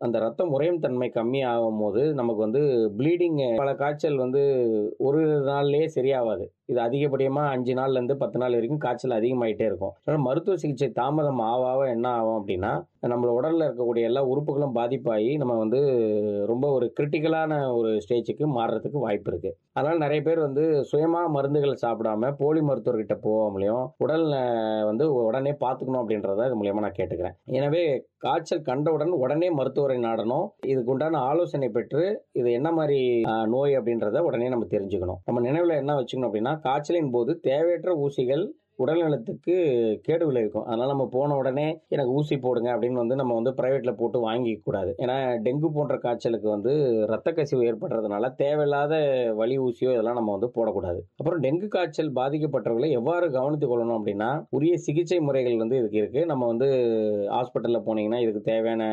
அந்த ரத்தம் உறையும் தன்மை கம்மி ஆகும்போது நமக்கு வந்து ப்ளீடிங் பல காய்ச்சல் வந்து ஒரு நாள்லயே சரியாகாது இது அதிகப்படியமா அஞ்சு நாள்ல இருந்து பத்து நாள் வரைக்கும் காய்ச்சல் அதிகமாயிட்டே இருக்கும் அதனால மருத்துவ சிகிச்சை தாமதம் ஆக ஆக என்ன ஆகும் அப்படின்னா நம்ம உடல்ல இருக்கக்கூடிய எல்லா உறுப்புகளும் பாதிப்பாகி நம்ம வந்து ரொம்ப ஒரு கிரிட்டிக்கலான ஒரு ஸ்டேஜுக்கு மாறுறதுக்கு வாய்ப்பு இருக்கு அதனால நிறைய பேர் வந்து சுயமா மருந்துகள் சாப்பிடாம போலி மருத்துவர்கிட்ட போகாமலையும் உடல் அஹ், வந்து உடனே பார்த்துக்கணும் அப்படின்றத இது மூலியமா நான் கேட்டுக்கிறேன் எனவே காய்ச்சல் கண்டவுடன் உடனே மருத்துவரை நாடணும் இதுக்கு உண்டான ஆலோசனை பெற்று இது என்ன மாதிரி அஹ், நோய் அப்படின்றத உடனே நம்ம தெரிஞ்சுக்கணும் நம்ம நினைவுல என்ன வச்சுக்கணும் அப்படின்னா காய்ச்சலின் போது தேவையற்ற ஊசிகள் உடல் நலத்துக்கு கேடு விளைவிக்கும் அதனால நம்ம போன உடனே எனக்கு ஊசி போடுங்க அப்படின்னு வந்து நம்ம வந்து பிரைவேட்ல போட்டு வாங்கிக்க கூடாது ஏன்னா டெங்கு போன்ற காய்ச்சலுக்கு வந்து ரத்த கசிவு ஏற்படுறதுனால தேவையில்லாத வலி ஊசியோ இதெல்லாம் நம்ம வந்து போடக்கூடாது அப்புறம் டெங்கு காய்ச்சல் பாதிக்கப்பட்டவர்களை எவ்வாறு கவனித்துக் கொள்ளணும் அப்படின்னா உரிய சிகிச்சை முறைகள் வந்து இதுக்கு இருக்கு நம்ம வந்து ஹாஸ்பிட்டல்ல போனீங்கன்னா இதுக்கு தேவையான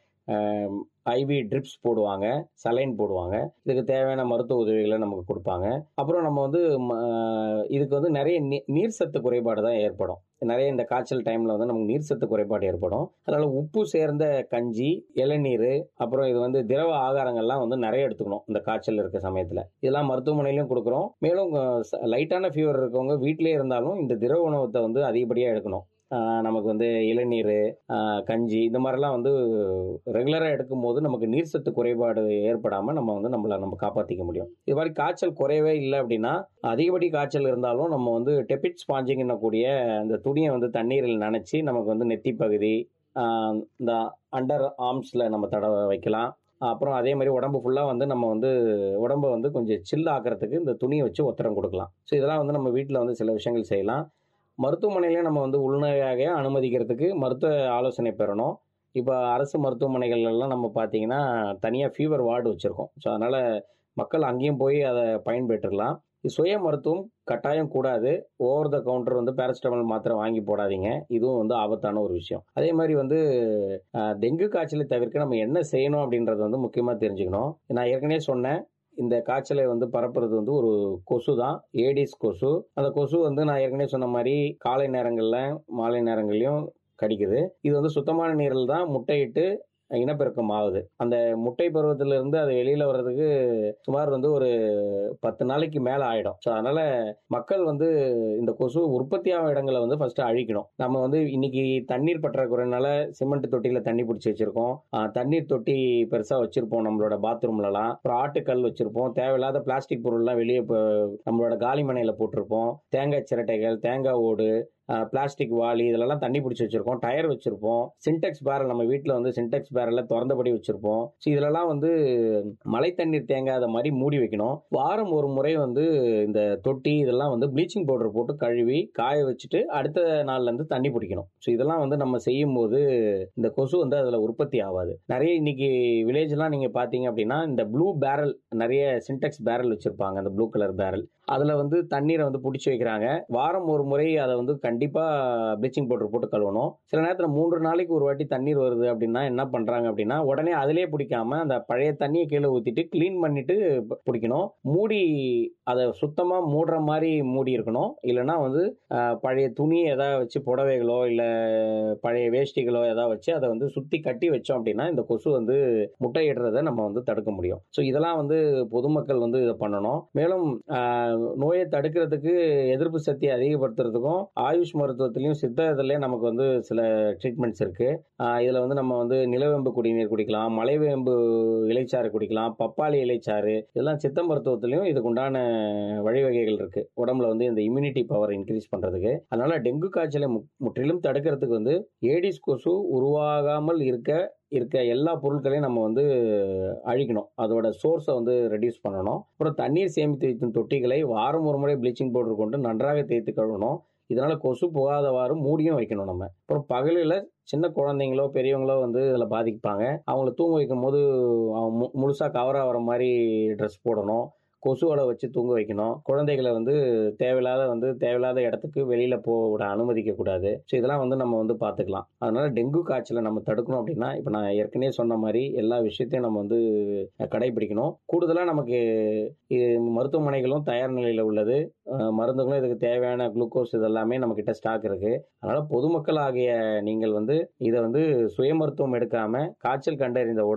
ஐவி ட்ரிப்ஸ் போடுவாங்க சலைன் போடுவாங்க இதுக்கு தேவையான மருத்துவ உதவிகளை நமக்கு கொடுப்பாங்க அப்புறம் நம்ம வந்து ம, இதுக்கு வந்து நிறைய நீ- நீர் சத்து குறைபாடு தான் ஏற்படும் நிறைய இந்த காய்ச்சல் டைம்ல வந்து நமக்கு நீர் சத்து குறைபாடு ஏற்படும் அதனால உப்பு சேர்ந்த கஞ்சி இளநீர் அப்புறம் இது வந்து திரவ ஆகாரங்கள்லாம் வந்து நிறைய எடுத்துக்கணும் இந்த காய்ச்சல் இருக்க சமயத்துல இதெல்லாம் மருத்துவமனையிலும் கொடுக்குறோம் மேலும் லைட்டான ஃபீவர் இருக்கவங்க வீட்டிலேயே இருந்தாலும் இந்த திரவ உணவத்தை வந்து அதிகப்படியாக எடுக்கணும் ஆஹ் நமக்கு வந்து இளநீர் ஆஹ் கஞ்சி இந்த மாதிரிலாம் வந்து ரெகுலராக எடுக்கும்போது நமக்கு நீர் சத்து குறைபாடு ஏற்படாமல் நம்ம வந்து நம்மளை நம்ம காப்பாற்றிக்க முடியும் இது மாதிரி காய்ச்சல் குறையவே இல்லை அப்படின்னா அதிகப்படி காய்ச்சல் இருந்தாலும் நம்ம வந்து டெபிட் ஸ்பாஞ்சிங் கூடிய அந்த துணியை வந்து தண்ணீரில் நனைச்சி நமக்கு வந்து நெத்தி பகுதி ஆஹ் இந்த அண்டர் ஆர்ம்ஸில் நம்ம தடவை வைக்கலாம் அப்புறம் அதே மாதிரி உடம்பு ஃபுல்லாக வந்து நம்ம வந்து உடம்பை வந்து கொஞ்சம் சில் ஆக்கிறதுக்கு இந்த துணியை வச்சு ஒத்தரம் கொடுக்கலாம் ஸோ இதெல்லாம் வந்து நம்ம வீட்டில் வந்து சில விஷயங்கள் செய்யலாம் மருத்துவமனையிலே நம்ம வந்து உள்நோயாக அனுமதிக்கிறதுக்கு மருத்துவ ஆலோசனை பெறணும் இப்போ அரசு மருத்துவமனைகள் எல்லாம் நம்ம பார்த்தீங்கன்னா தனியாக ஃபீவர் வார்டு வச்சுருக்கோம் ஸோ அதனால் மக்கள் அங்கேயும் போய் அதை பயன்பெற்றுக்கலாம் இது சுய மருத்துவம் கட்டாயம் கூடாது ஓவர் த கவுண்டர் வந்து பேரசிட்டமால் மாத்திரை வாங்கி போடாதீங்க இதுவும் வந்து ஆபத்தான ஒரு விஷயம் அதே மாதிரி வந்து அஹ், டெங்கு காய்ச்சலை தவிர்க்க நம்ம என்ன செய்யணும் அப்படின்றது வந்து முக்கியமாக தெரிஞ்சுக்கணும் நான் ஏற்கனவே சொன்னேன் இந்த காய்ச்சலை வந்து பரப்புறது வந்து ஒரு கொசு தான் ஏடிஸ் கொசு அந்த கொசு வந்து நான் ஏற்கனவே சொன்ன மாதிரி காலை நேரங்களில் மாலை நேரங்கள்லையும் கடிக்குது இது வந்து சுத்தமான நீரில் தான் முட்டையிட்டு இனப்பெருக்கம் ஆகுது அந்த முட்டை பருவத்திலிருந்து அது வெளியில வர்றதுக்கு சுமார் வந்து ஒரு பத்து நாளைக்கு மேல ஆயிடும் ஸோ அதனால மக்கள் வந்து இந்த கொசு உற்பத்தியாகும் இடங்களை வந்து ஃபர்ஸ்ட் அழிக்கணும் நம்ம வந்து இன்னைக்கு தண்ணீர் பற்றாக்குறைனால சிமெண்ட் தொட்டியில தண்ணி பிடிச்சி வச்சிருக்கோம் ஆஹ் தண்ணீர் தொட்டி பெருசா வச்சிருப்போம் நம்மளோட பாத்ரூம்லலாம் அப்புறம் ஆட்டுக்கல் வச்சிருப்போம் தேவையில்லாத பிளாஸ்டிக் பொருள்லாம் வெளியே இப்போ நம்மளோட காலிமனையில போட்டிருப்போம் தேங்காய் சிரட்டைகள் தேங்காய் ஓடு பிளாஸ்டிக் வாளி இதெல்லாம் தண்ணி பிடிச்சி வச்சிருக்கோம் டயர் வச்சிருப்போம் சின்டெக்ஸ் பேரல் நம்ம வீட்டில் வந்து சின்டெக்ஸ் பேரல்ல திறந்தபடி வச்சிருப்போம் ஸோ இதெல்லாம் வந்து மழை தண்ணீர் தேங்காத மாதிரி மூடி வைக்கணும் வாரம் ஒரு முறை வந்து இந்த தொட்டி இதெல்லாம் வந்து ப்ளீச்சிங் பவுடர் போட்டு கழுவி காய வச்சுட்டு அடுத்த நாள்ல இருந்து தண்ணி பிடிக்கணும் ஸோ இதெல்லாம் வந்து நம்ம செய்யும் போது இந்த கொசு வந்து அதில் உற்பத்தி ஆகாது நிறைய இன்னைக்கு வில்லேஜ்லாம் நீங்க பார்த்தீங்க அப்படின்னா இந்த ப்ளூ பேரல் நிறைய சின்டெக்ஸ் பேரல் வச்சிருப்பாங்க அந்த ப்ளூ கலர் பேரல் அதுல வந்து தண்ணீரை வந்து பிடிச்சி வைக்கிறாங்க வாரம் ஒரு முறை அதை வந்து கண்டிப்பா ப்ளீச்சிங் பவுடர் போட்டு கழுவணும் சில நேரத்தில் மூன்று நாளைக்கு ஒரு வாட்டி தண்ணீர் வருது அப்படின்னா என்ன பண்றாங்க அப்படின்னா உடனே அதிலே பிடிக்காம அந்த பழைய தண்ணியை கீழே ஊத்திட்டு க்ளீன் பண்ணிட்டு ப- பிடிக்கணும் மூடி அதை சுத்தமா மூடுற மாதிரி மூடி இருக்கணும் இல்லைன்னா வந்து அஹ், பழைய துணி ஏதாவது வச்சு புடவைகளோ இல்ல பழைய வேஷ்டிகளோ ஏதாவது வச்சு அதை வந்து சுத்தி கட்டி வச்சோம் அப்படின்னா இந்த கொசு வந்து முட்டையிடுறதை நம்ம வந்து தடுக்க முடியும் ஸோ இதெல்லாம் வந்து பொதுமக்கள் வந்து இதை பண்ணணும் மேலும் ஆஹ், நோயை தடுக்கிறதுக்கு எதிர்ப்பு சக்தியை அதிகப்படுத்துறதுக்கும் ஆயுஷ் மருத்துவத்திலையும் சித்த இதுலயும் நமக்கு வந்து சில ட்ரீட்மெண்ட்ஸ் இருக்கு ஆஹ், இதுல வந்து நம்ம வந்து நிலவேம்பு குடிநீர் குடிக்கலாம் மலைவேம்பு இலைச்சாறு குடிக்கலாம் பப்பாளி இலைச்சாறு இதெல்லாம் சித்த மருத்துவத்திலையும் இதுக்கு உண்டான வழிவகைகள் இருக்கு உடம்புல வந்து இந்த இம்யூனிட்டி பவர் இன்க்ரீஸ் பண்றதுக்கு அதனால டெங்கு காய்ச்சலை மு- முற்றிலும் தடுக்கிறதுக்கு வந்து ஏடிஸ் கொசு உருவாகாமல் இருக்க இருக்க எல்லா பொருட்களையும் நம்ம வந்து அழிக்கணும் அதோட சோர்ஸை வந்து ரெடியூஸ் பண்ணணும் அப்புறம் தண்ணீர் சேமித்து வைக்கும் தொட்டிகளை வாரம் ஒரு முறை ப்ளீச்சிங் பவுடர் கொண்டு நன்றாக தேய்த்து கழுவணும் இதனால கொசு புகாதவாறு மூடியும் வைக்கணும் நம்ம அப்புறம் பகலில் சின்ன குழந்தைங்களோ பெரியவங்களோ வந்து இதில் பாதிப்பாங்க அவங்கள தூங்க வைக்கும் போது அவங்க மு- முழுசா கவர் ஆகிற மாதிரி ட்ரெஸ் போடணும் கொசுவலை வச்சு தூங்க வைக்கணும் குழந்தைகளை வந்து தேவையில்லாத வந்து தேவையில்லாத இடத்துக்கு வெளியில போக விட அனுமதிக்க கூடாது ஸோ இதெல்லாம் வந்து நம்ம வந்து பார்த்துக்கலாம் அதனால டெங்கு காய்ச்சலை நம்ம தடுக்கணும் அப்படின்னா இப்போ நான் ஏற்கனவே சொன்ன மாதிரி எல்லா விஷயத்தையும் நம்ம வந்து கடைபிடிக்கணும் கூடுதலாக நமக்கு இது மருத்துவமனைகளும் தயார் நிலையில் உள்ளது அஹ் மருந்துகளும் இதுக்கு தேவையான குளுக்கோஸ் இதெல்லாமே நம்ம கிட்ட ஸ்டாக் இருக்கு அதனால பொதுமக்கள் ஆகிய நீங்கள் வந்து இதை வந்து சுய மருத்துவம் எடுக்காம காய்ச்சல் கண்டறிந்த உடனே